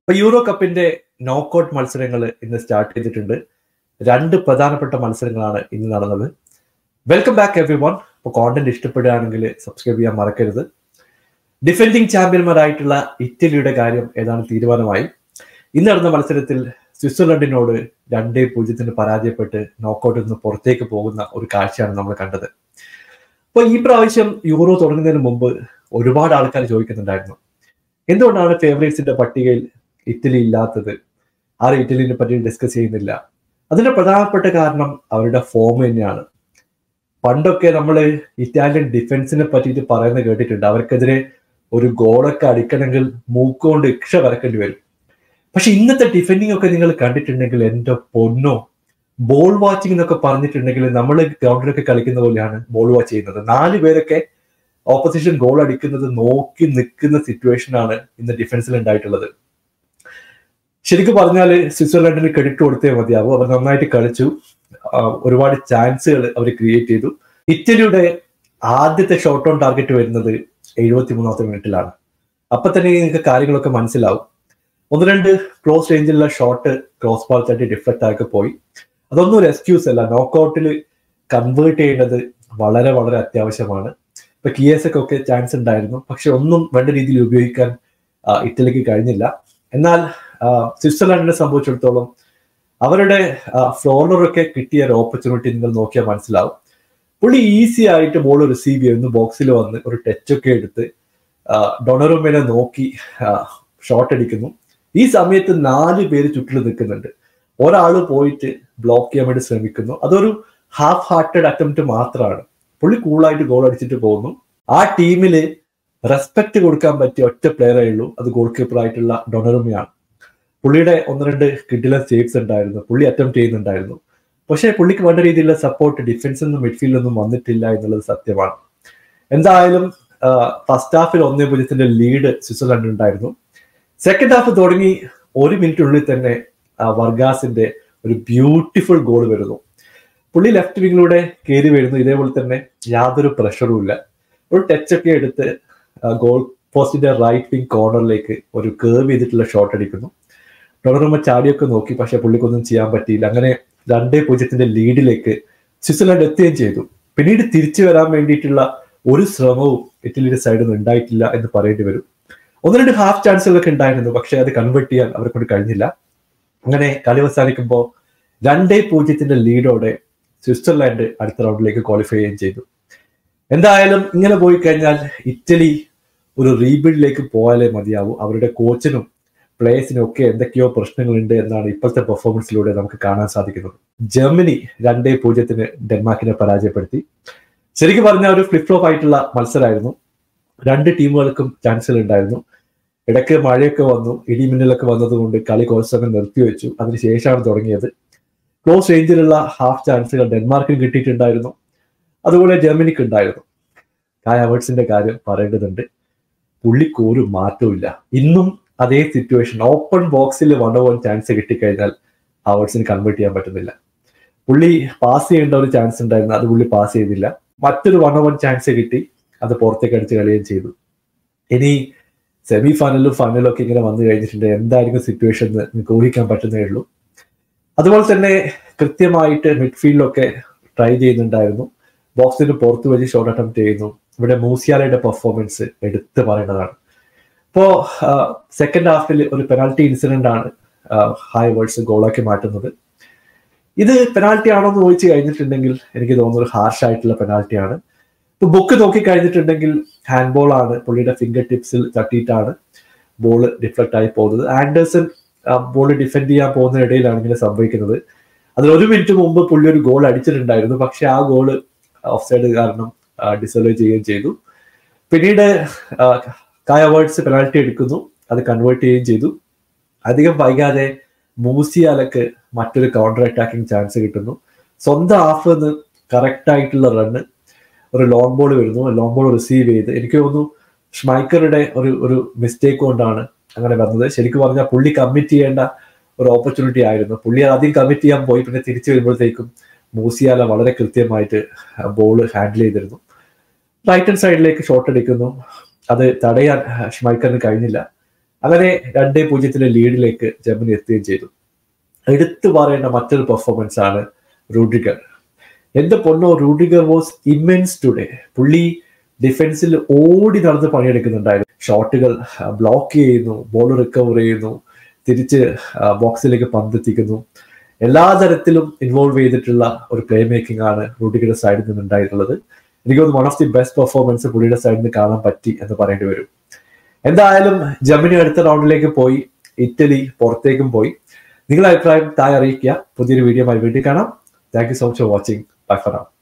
ഇപ്പൊ യൂറോ കപ്പിന്റെ നോക്കൌട്ട് മത്സരങ്ങൾ ഇന്ന് സ്റ്റാർട്ട് ചെയ്തിട്ടുണ്ട് രണ്ട് പ്രധാനപ്പെട്ട മത്സരങ്ങളാണ് ഇന്ന് നടന്നത് വെൽക്കം ബാക്ക് എവറി വൺ ഇപ്പോൾ കോണ്ടന്റ് ഇഷ്ടപ്പെടുകയാണെങ്കിൽ സബ്സ്ക്രൈബ് ചെയ്യാൻ മറക്കരുത് ഡിഫെൻഡിങ് ചാമ്പ്യന്മാരായിട്ടുള്ള ഇറ്റലിയുടെ കാര്യം ഏതാണ്ട് തീരുമാനമായി ഇന്ന് നടന്ന മത്സരത്തിൽ സ്വിറ്റ്സർലൻഡിനോട് രണ്ടേ പൂജ്യത്തിന് പരാജയപ്പെട്ട് നോക്കൌട്ടിൽ നിന്ന് പുറത്തേക്ക് പോകുന്ന ഒരു കാഴ്ചയാണ് നമ്മൾ കണ്ടത് അപ്പോൾ ഈ പ്രാവശ്യം യൂറോ തുടങ്ങുന്നതിന് മുമ്പ് ഒരുപാട് ആൾക്കാർ ചോദിക്കുന്നുണ്ടായിരുന്നു എന്തുകൊണ്ടാണ് ഫേവറേറ്റ്സിന്റെ പട്ടികയിൽ ഇറ്റലി ഇല്ലാത്തത് ആരും ഇറ്റലിനെ പറ്റി ഡിസ്കസ് ചെയ്യുന്നില്ല അതിന്റെ പ്രധാനപ്പെട്ട കാരണം അവരുടെ ഫോം തന്നെയാണ് പണ്ടൊക്കെ നമ്മൾ ഇറ്റാലിയൻ ഡിഫൻസിനെ പറ്റിയിട്ട് പറയുന്നത് കേട്ടിട്ടുണ്ട് അവർക്കെതിരെ ഒരു ഗോളൊക്കെ അടിക്കണമെങ്കിൽ മൂക്കുകൊണ്ട് ഇക്ഷ വരക്കേണ്ടി വരും പക്ഷെ ഇന്നത്തെ ഡിഫെൻഡിങ് ഒക്കെ നിങ്ങൾ കണ്ടിട്ടുണ്ടെങ്കിൽ എന്റെ പൊന്നോ ബോൾ വാച്ചിങ് എന്നൊക്കെ പറഞ്ഞിട്ടുണ്ടെങ്കിൽ നമ്മൾ ഗ്രൗണ്ടിലൊക്കെ കളിക്കുന്ന പോലെയാണ് ബോൾ വാച്ച് ചെയ്യുന്നത് നാല് പേരൊക്കെ ഓപ്പോസിഷൻ ഗോൾ അടിക്കുന്നത് നോക്കി നിൽക്കുന്ന സിറ്റുവേഷൻ ആണ് ഇന്ന് ഡിഫൻസിൽ ഉണ്ടായിട്ടുള്ളത് ശരിക്കും പറഞ്ഞാൽ സ്വിറ്റ്സർലൻഡിന് ക്രെഡിറ്റ് കൊടുത്തേ മതിയാവും അവർ നന്നായിട്ട് കളിച്ചു ഒരുപാട് ചാൻസുകൾ അവർ ക്രിയേറ്റ് ചെയ്തു ഇറ്റലിയുടെ ആദ്യത്തെ ഷോട്ട് ഓൺ ടാർഗറ്റ് വരുന്നത് എഴുപത്തി മൂന്നാമത്തെ മിനിറ്റിലാണ് അപ്പൊ തന്നെ നിങ്ങൾക്ക് കാര്യങ്ങളൊക്കെ മനസ്സിലാവും ഒന്ന് രണ്ട് ക്ലോസ് റേഞ്ചിലുള്ള ഷോട്ട് ക്രോസ് ബാൾ തട്ടി ഡിഫ്ലക്റ്റ് ആക്കി പോയി അതൊന്നും ഒരു എക്സ്ക്യൂസ് അല്ല നോക്കൌട്ടിൽ കൺവേർട്ട് ചെയ്യേണ്ടത് വളരെ വളരെ അത്യാവശ്യമാണ് ഇപ്പൊ കിയേസക്കൊക്കെ ചാൻസ് ഉണ്ടായിരുന്നു പക്ഷെ ഒന്നും വേണ്ട രീതിയിൽ ഉപയോഗിക്കാൻ ഇറ്റലിക്ക് കഴിഞ്ഞില്ല എന്നാൽ സ്വിറ്റ്സർലൻഡിനെ സംബന്ധിച്ചിടത്തോളം അവരുടെ ഫ്ലോറിലൊക്കെ കിട്ടിയ ഒരു ഓപ്പർച്യൂണിറ്റി നിങ്ങൾ നോക്കിയാൽ മനസ്സിലാവും പുള്ളി ഈസി ആയിട്ട് ബോൾ റിസീവ് ചെയ്യുന്നു ബോക്സിൽ വന്ന് ഒരു ടച്ച് ഒക്കെ എടുത്ത് ഡൊണറുമിനെ നോക്കി ഷോട്ട് അടിക്കുന്നു ഈ സമയത്ത് നാല് പേര് ചുറ്റിൽ നിൽക്കുന്നുണ്ട് ഒരാൾ പോയിട്ട് ബ്ലോക്ക് ചെയ്യാൻ വേണ്ടി ശ്രമിക്കുന്നു അതൊരു ഹാഫ് ഹാർട്ടഡ് അറ്റംപ്റ്റ് മാത്രമാണ് പുള്ളി കൂളായിട്ട് ഗോൾ അടിച്ചിട്ട് പോകുന്നു ആ ടീമില് റെസ്പെക്ട് കൊടുക്കാൻ പറ്റിയ ഒറ്റ പ്ലെയറേ ഉള്ളൂ അത് ഗോൾ കീപ്പർ ആയിട്ടുള്ള ഡൊണറുമിയാണ് പുള്ളിയുടെ ഒന്ന് രണ്ട് കിഡിലൻ സേവ്സ് ഉണ്ടായിരുന്നു പുള്ളി അറ്റംപ്റ്റ് ചെയ്യുന്നുണ്ടായിരുന്നു പക്ഷേ പുള്ളിക്ക് വേണ്ട രീതിയിലുള്ള സപ്പോർട്ട് ഡിഫൻസിൽ നിന്നും മിഡ്ഫീൽഡിൽ നിന്നും വന്നിട്ടില്ല എന്നുള്ളത് സത്യമാണ് എന്തായാലും ഫസ്റ്റ് ഹാഫിൽ ഒന്നേ പൂജ്യത്തിന്റെ ലീഡ് സ്വിറ്റ്സർലൻഡ് ഉണ്ടായിരുന്നു സെക്കൻഡ് ഹാഫ് തുടങ്ങി ഒരു മിനിറ്റിനുള്ളിൽ തന്നെ വർഗാസിന്റെ ഒരു ബ്യൂട്ടിഫുൾ ഗോൾ വരുന്നു പുള്ളി ലെഫ്റ്റ് വിങ്ങിലൂടെ കയറി വരുന്നു ഇതേപോലെ തന്നെ യാതൊരു പ്രഷറും ഇല്ല ഒരു ടച്ച് ഒക്കെ എടുത്ത് ഗോൾ പോസ്റ്റിന്റെ റൈറ്റ് വിങ് കോർണറിലേക്ക് ഒരു കേർവ് ചെയ്തിട്ടുള്ള ഷോട്ട് അടിക്കുന്നു ഡൊണറുമ ചാടിയൊക്കെ നോക്കി പക്ഷെ പുള്ളിക്കൊന്നും ചെയ്യാൻ പറ്റിയില്ല അങ്ങനെ രണ്ടേ പൂജ്യത്തിന്റെ ലീഡിലേക്ക് സ്വിറ്റ്സർലൻഡ് എത്തുകയും ചെയ്തു പിന്നീട് തിരിച്ചു വരാൻ വേണ്ടിയിട്ടുള്ള ഒരു ശ്രമവും ഇറ്റലിയുടെ സൈഡിൽ നിന്ന് ഉണ്ടായിട്ടില്ല എന്ന് പറയേണ്ടി വരും ഒന്ന് രണ്ട് ഹാഫ് ചാൻസുകളൊക്കെ ഉണ്ടായിരുന്നു പക്ഷെ അത് കൺവേർട്ട് ചെയ്യാൻ അവരെ കൊണ്ട് കഴിഞ്ഞില്ല അങ്ങനെ കളി അവസാനിക്കുമ്പോൾ രണ്ടേ പൂജ്യത്തിന്റെ ലീഡോടെ സ്വിറ്റ്സർലാൻഡ് അടുത്ത റൗണ്ടിലേക്ക് ക്വാളിഫൈ ചെയ്യുകയും ചെയ്തു എന്തായാലും ഇങ്ങനെ പോയി കഴിഞ്ഞാൽ ഇറ്റലി ഒരു റീബിൽഡിലേക്ക് പോയാലേ മതിയാവൂ അവരുടെ കോച്ചിനും പ്ലേയേഴ്സിനും ഒക്കെ എന്തൊക്കെയോ പ്രശ്നങ്ങളുണ്ട് എന്നാണ് ഇപ്പോഴത്തെ പെർഫോമൻസിലൂടെ നമുക്ക് കാണാൻ സാധിക്കുന്നത് ജർമ്മനി രണ്ടേ പൂജ്യത്തിന് ഡെൻമാർക്കിനെ പരാജയപ്പെടുത്തി ശരിക്കും പറഞ്ഞാൽ ഒരു ഫ്ലിപ്പ് ഫ്ലോപ്പ് ആയിട്ടുള്ള മത്സരമായിരുന്നു രണ്ട് ടീമുകൾക്കും ചാൻസുകൾ ഉണ്ടായിരുന്നു ഇടയ്ക്ക് മഴയൊക്കെ വന്നു ഇടിമിന്നലൊക്കെ വന്നതുകൊണ്ട് കളി കുറച്ച് സമയം നിർത്തിവെച്ചു അതിനുശേഷമാണ് തുടങ്ങിയത് ക്ലോസ് റേഞ്ചിലുള്ള ഹാഫ് ചാൻസുകൾ ഡെൻമാർക്കിന് കിട്ടിയിട്ടുണ്ടായിരുന്നു അതുപോലെ ജർമ്മനിക്ക് ഉണ്ടായിരുന്നു കായ അവേർഡ്സിന്റെ കാര്യം പറയേണ്ടതുണ്ട് പുള്ളിക്ക് ഒരു മാറ്റവും ഇല്ല ഇന്നും അതേ സിറ്റുവേഷൻ ഓപ്പൺ ബോക്സിൽ വൺ ഓവർ ചാൻസ് കിട്ടിക്കഴിഞ്ഞാൽ അവേർഡ്സിന് കൺവേർട്ട് ചെയ്യാൻ പറ്റുന്നില്ല പുള്ളി പാസ് ചെയ്യേണ്ട ഒരു ചാൻസ് ഉണ്ടായിരുന്നു അത് പുള്ളി പാസ് ചെയ്തില്ല മറ്റൊരു വൺ ഓവർ ചാൻസ് കിട്ടി അത് പുറത്തേക്ക് അടിച്ച് കളിയുകയും ചെയ്തു ഇനി സെമി ഫൈനലും ഫൈനലും ഒക്കെ ഇങ്ങനെ വന്നു കഴിഞ്ഞിട്ടുണ്ട് എന്തായിരിക്കും സിറ്റുവേഷൻ എന്ന് നിങ്ങൾക്ക് ഊഹിക്കാൻ പറ്റുന്നേ ഉള്ളൂ അതുപോലെ തന്നെ കൃത്യമായിട്ട് മിഡ്ഫീൽഡിലൊക്കെ ട്രൈ ചെയ്യുന്നുണ്ടായിരുന്നു ബോക്സിന് പുറത്ത് വെച്ച് ഷോട്ട് അറ്റംപ്റ്റ് ചെയ്യുന്നു ഇവിടെ മൂസിയാലയുടെ പെർഫോമൻസ് എടുത്തു പറയേണ്ടതാണ് ഇപ്പോ സെക്കൻഡ് ഹാഫിൽ ഒരു പെനാൽറ്റി ഇൻസിഡന്റ് ആണ് ഹായ് വേർഡ്സ് ഗോളാക്കി മാറ്റുന്നത് ഇത് പെനാൽറ്റി ആണോ എന്ന് ചോദിച്ചു കഴിഞ്ഞിട്ടുണ്ടെങ്കിൽ എനിക്ക് തോന്നുന്നു ഒരു ഹാർഷ് ആയിട്ടുള്ള പെനാൽറ്റി ആണ് ഇപ്പൊ ബുക്ക് നോക്കി കഴിഞ്ഞിട്ടുണ്ടെങ്കിൽ ഹാൻഡ് ബോൾ ആണ് പുള്ളിയുടെ ഫിംഗർ ടിപ്സിൽ തട്ടിയിട്ടാണ് ബോൾ ഡിഫ്ലക്ട് ആയി പോകുന്നത് ആൻഡേഴ്സൺ ബോൾ ഡിഫെൻഡ് ചെയ്യാൻ പോകുന്ന ഇടയിലാണ് ഇങ്ങനെ സംഭവിക്കുന്നത് അതിൽ ഒരു മിനിറ്റ് മുമ്പ് പുള്ളി ഒരു ഗോൾ അടിച്ചിട്ടുണ്ടായിരുന്നു പക്ഷെ ആ ഗോള് ഓഫ് സൈഡ് കാരണം ഡിസോൾവ് ചെയ്യുകയും ചെയ്തു പിന്നീട് കായ അവേർഡ്സ് പെനാൽറ്റി എടുക്കുന്നു അത് കൺവേർട്ട് ചെയ്യുകയും ചെയ്തു അധികം വൈകാതെ മൂസിയാലക്ക് മറ്റൊരു കൗണ്ടർ അറ്റാക്കിംഗ് ചാൻസ് കിട്ടുന്നു സ്വന്തം ഹാഫ് നിന്ന് കറക്റ്റ് ആയിട്ടുള്ള റണ്ണ് ഒരു ലോങ് ബോൾ വരുന്നു ലോങ് ബോൾ റിസീവ് ചെയ്ത് എനിക്ക് തോന്നുന്നു ഷ്മൈക്കറുടെ ഒരു ഒരു മിസ്റ്റേക്ക് കൊണ്ടാണ് അങ്ങനെ വന്നത് ശരിക്കും പറഞ്ഞാൽ പുള്ളി കമ്മിറ്റ് ചെയ്യേണ്ട ഒരു ഓപ്പർച്യൂണിറ്റി ആയിരുന്നു പുള്ളി ആദ്യം കമ്മിറ്റ് ചെയ്യാൻ പോയി പിന്നെ തിരിച്ചു വരുമ്പോഴത്തേക്കും മൂസിയാല വളരെ കൃത്യമായിട്ട് ബോൾ ഹാൻഡിൽ ചെയ്തിരുന്നു റൈറ്റ് ഹാൻഡ് സൈഡിലേക്ക് ഷോട്ട് അടിക്കുന്നു അത് തടയാൻ ഷ്മൈക്കറിന് കഴിഞ്ഞില്ല അങ്ങനെ രണ്ടേ പൂജ്യത്തിന്റെ ലീഡിലേക്ക് ജർമ്മനി എത്തുകയും ചെയ്തു എടുത്തു പറയേണ്ട മറ്റൊരു പെർഫോമൻസ് ആണ് റൂഡിഗർ എന്റെ പൊന്നോ റൂഡിഗർ വാസ് ഇമെൻസ് ടുഡേ പുള്ളി ഡിഫൻസിൽ ഓടി നടന്ന് പണിയെടുക്കുന്നുണ്ടായിരുന്നു ഷോട്ടുകൾ ബ്ലോക്ക് ചെയ്യുന്നു ബോൾ റിക്കവർ ചെയ്യുന്നു തിരിച്ച് ബോക്സിലേക്ക് പന്തെത്തിക്കുന്നു എല്ലാ തരത്തിലും ഇൻവോൾവ് ചെയ്തിട്ടുള്ള ഒരു പ്ലേ മേക്കിംഗ് ആണ് റൂഡിഗറുടെ സൈഡിൽ നിന്ന് ഉണ്ടായിട്ടുള്ളത് എനിക്ക് തോന്നുന്നു one of the best performance പുള്ളിയുടെ സൈഡിൽ നിന്ന് കാണാൻ പറ്റി എന്ന് പറയേണ്ടി വരും എന്തായാലും ജർമ്മനി അടുത്ത റൗണ്ടിലേക്ക് പോയി ഇറ്റലി പുറത്തേക്കും പോയി നിങ്ങളുടെ അഭിപ്രായം താഴെ അറിയിക്കുക പുതിയൊരു വീഡിയോ വീണ്ടും കാണാം thank you so much for watching bye for now